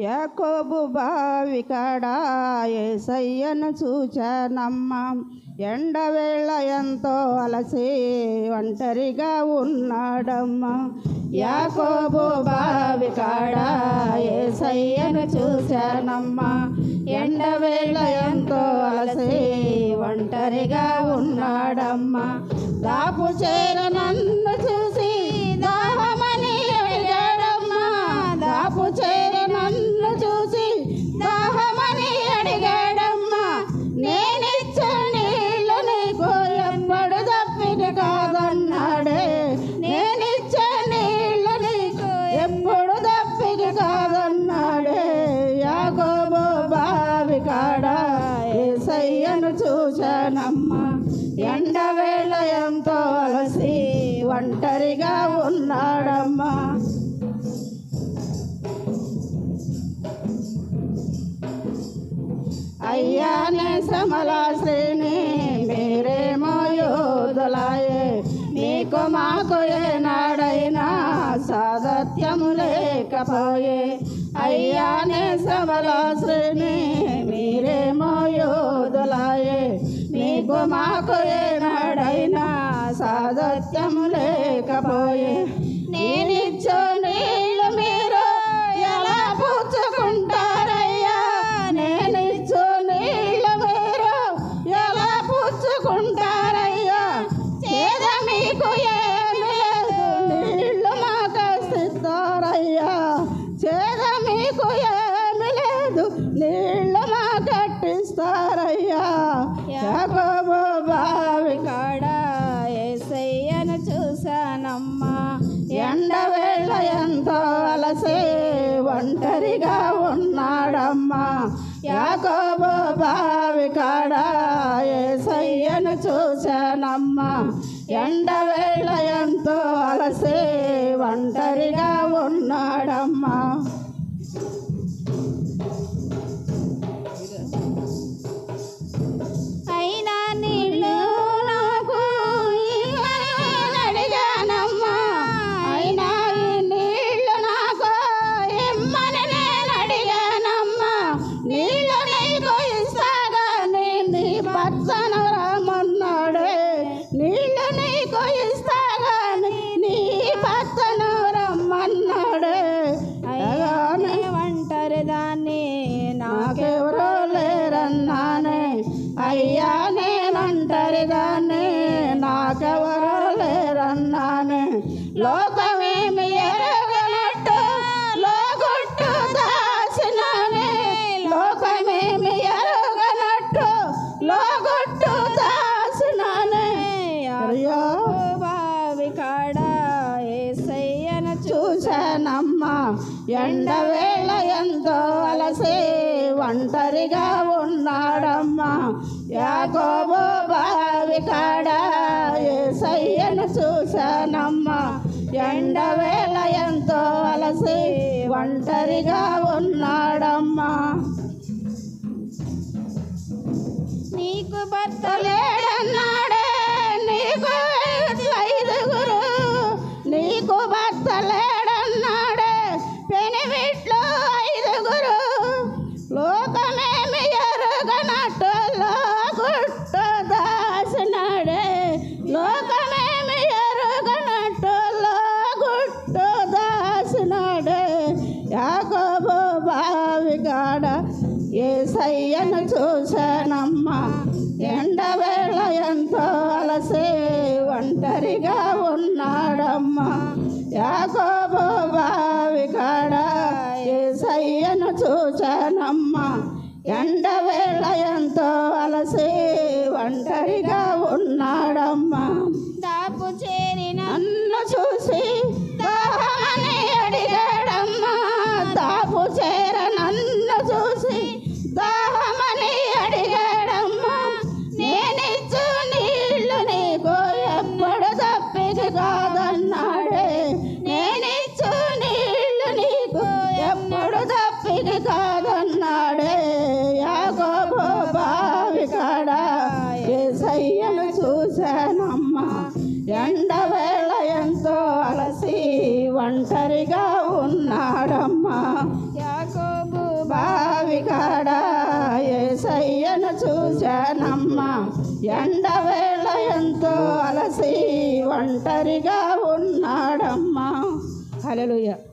యాకోబు బావి కాడ ఏసయ్యను చూచానమ్మ ఎండవేళ ఎంతో అలసి ఒంటరిగా ఉన్నాడమ్మా యాకోబు బావి కాడ ఏసయ్యను చూశానమ్మా ఎండవేళ ఎంతో అలసి ఒంటరిగా ఉన్నాడమ్మా దాపు చేర నన్ను చూసి దాహమని అడిగాడమ్మా దాపు చేర నన్ను చూసి దాహమని అడిగాడమ్మా నేనిచ్చే నీళ్ళు నీకు ఎప్పుడు తప్పిక కాదన్నాడే నేనిచ్చే నీళ్ళు నీకు ఎప్పుడు తప్పిక కాదన్నాడే యాకోబు బావి కాడ ఏసయ్యను చూశానమ్మా ఎండవేళ ఎంతో అలసి ఒంటరిగా ఉన్నాడమ్మా అయ్యానే శ్రమల శ్రేణి మీరేమో యోధులాయే మీకు మాకు ఏనాడైనా సాదత్యము లేకపోయే అయ్యానే శ్రమల శ్రేణి మీరేమో యోధులాయే మీకు మాకు ఏనాడైనా సాదత్యము లేకపోయే నేనిచ్చో నీళ్ళు మీరు ఎలా పుచ్చుకుంటారయ్యా నేనిచ్చో నీళ్ళు మీరు ఎలా పుచ్చుకుంటారయ్యా చేద మీకు ఏమి లేదు నీళ్ళు మాకు ఇస్తారయ్యా చేద మీకు ఏమి లేదు నీళ్ళు మా కట్టిస్తారయ్యా యాకోబు బావి కాడ ఏసయ్యను చూశానమ్మా ఎండవేళ ఎంతో అలసే ఒంటరిగా ఉన్నాడమ్మా యాకోబు బావి కాడ ఏసయ్యను చూశానమ్మా ఎండవేళ ఎంతో అలసే ఒంటరిగా ఉన్నాడమ్మా అయినా నీళ్ళు నాకు ఇవ్వని అడిగానమ్మా అయినా ఈ నీళ్ళు నాకు ఇమ్మని నేను అడిగానమ్మా నీళ్ళు నీకు ఇస్తాగాని నీ పచ్చన రమ్మన్నాడే నీళ్ళు నీకు ఇస్తాగాని నీ పచ్చన రమ్మన్నాడే అయ్యానే ఒంటరి దాన్ని నాకెవరో లేరన్నానే అయ్యా నేనంటరి దాన్ని నాకెవరో లేరన్నానే లోకమేమి ఎరగనట్టు లోగుట్టు దాచినానే లోకమేమి ఎరగనట్టు లోగుట్టు దాచినానే అయ్యో బావి కాడ ఏసయ్యను చూశానమ్మా ఎండవేళ ఎంతో అలసే ఒంటరిగా ఉన్నాడమ్మా యాకోబు బావి కాడ ఏసయ్యను చూశానమ్మా ఎండవేళ ఎంతో అలసి ఒంటరిగా ఉన్నాడమ్మా నీకు భర్త లేడన్నాడే నీకు ఐదుగురు నీకు భర్త లేడన్నాడే పెనిమిట్లు ఐదుగురు లోకమేమి ఎరుగనట్టు లోగుట్టు దాసినాడే లోకమేమి ఎరుగనట్టు లోగుట్టు దాసినాడే యాకోబు బావి కాడ ఏసయ్యను చూశానమ్మా ఎండవేళ ఎంతో అలసే ఒంటరిగా ఉన్నాడమ్మా యాకోబు బావి కాడ ఏసయ్యను చూశానమ్మా ఎండవేళ ఎంతో అలసే ఒంటరిగా ఉన్నాడమ్మా దాపు చేరి నన్ను చూసి దాహమని అడిగాడమ్మా దాపు చేర నన్ను చూసి దాహమని అడిగాడమ్మా నేనిచ్చు నీళ్ళు నీకు ఎప్పుడు తప్పిక కాదన్నాడే నేనిచ్చు నీళ్ళు నీకు ఎప్పుడు తప్పిక కాదన్నాడే యాకోబు బావి కాడ ఏసయ్యను చూశానమ్మా ఎండవేళ ఎంతో అలసి ఒంటరిగా ఉన్నాడమ్మా యాకోబు ఏసయ్యను చూశానమ్మా ఎండవేళ ఎంతో అలసి ఒంటరిగా ఉన్నాడమ్మా హల్లెలూయా